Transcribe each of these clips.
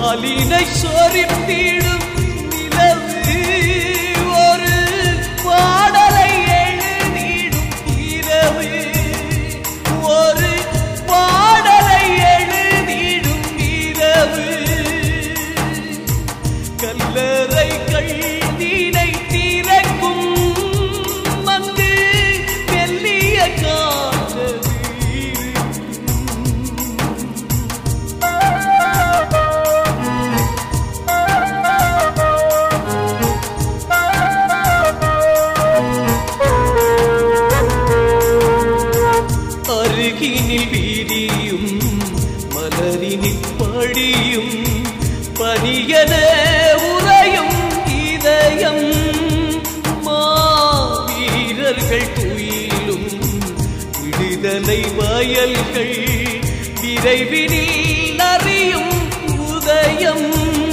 பாலினை சொரித்திடும் நிலவு ஒரு பாடலை எழுதிடும் இரவு ஒரு பாடலை எழுதிடும் இரவு கல்லறை கண்ணீரை திறக்கும் வந்து மெல்லிய காற்று அருகினில் வீதியும் மலரினில் படியும் பனியன உறையும் இதயம் மாவீரர்கள் துயிலும் விடுதலை வயல்கள் விரைவினில் அறியும் உதயம்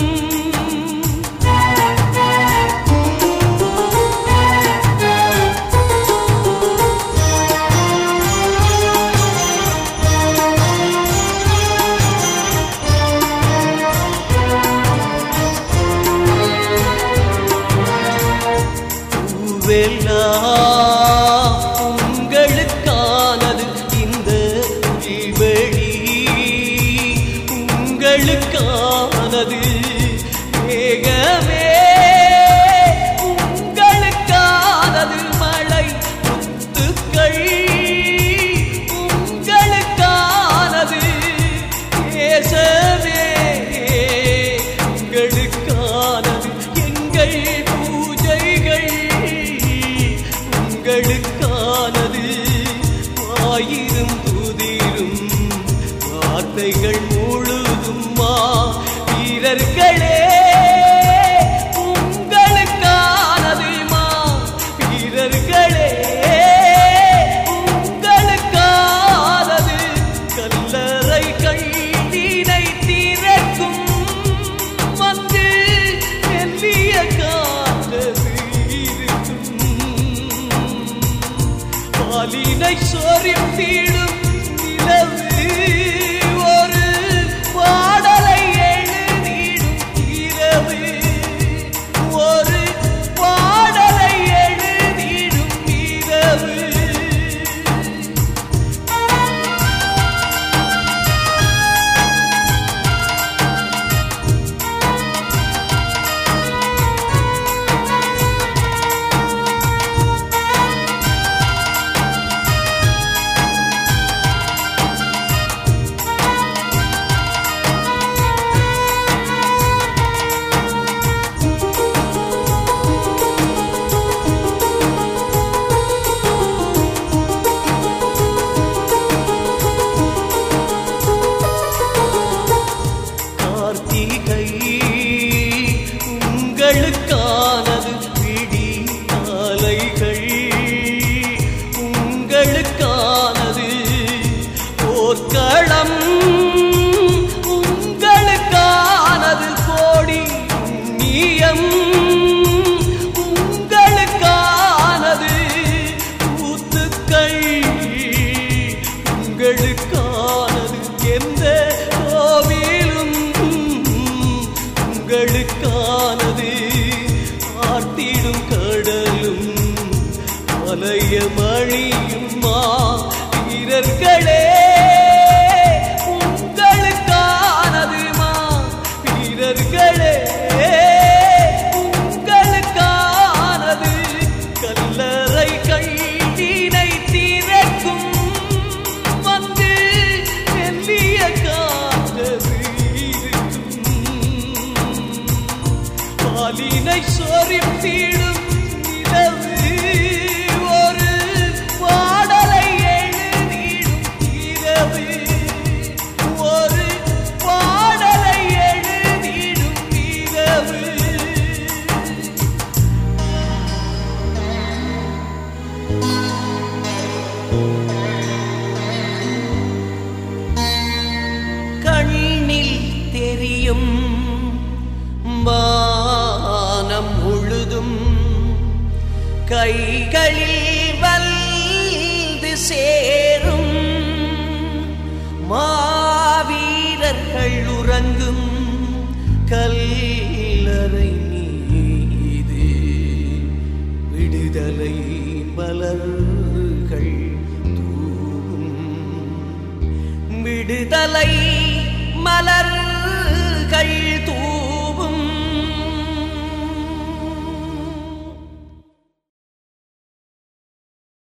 பூவெல்லாம் உங்களுக்கானது இந்த வெளி உங்களுக்கானது மேகமே உங்களுக்கானது மழை முத்துக்கள் உங்களுக்கானது தேசமே உங்களுக்கானது எங்கள் பூஜைகள் உங்களுக்கானது ஆயிரம் புதிரும் வார்த்தைகள் முழுதும் மா வீரர்களே உங்களுக்கானது மா வீரர்களே உங்களுக்கானது கல்லறை கண்ணீரை திறக்கும் வந்து மெல்லிய காற்று இருக்கும் பாலினை சொரித்திடும் நிலவு ஒரு பாடலை எழுதிடும் இரவு ஒரு பாடலை எழுதிடும் இரவு கார்த்திகை உங்களுக்கானது விடி காலைகள் உங்களுக்கானது போர்க்களம் உங்களுக்கானது கோடி புண்ணியம் உங்களுக்கானது கூத்துக்கள் உங்களுக்கானது எந்த கோவிலும் உங்களுக்கானது ஆர்த்திடும் கடலும் மலைய மணியுமா வீரர்களே உங்களுக்கானது மா வீரர்களே உங்களுக்கானது கல்லறை கண்ணீரை திறக்கும் வந்து மெல்லிய காற்று இருக்கும் பாலினை சொரித்திடும் நிலவு ஒரு பாடலை எழுதிடும் இரவு ஒரு பாடலை எழுதிடும் இரவு கண்ணில் தெரியும் வானம் முழுதும் கைகளில் வந்து சேரும் மாவீரர்கள் உறங்கும் மலை மலர்கள் தூ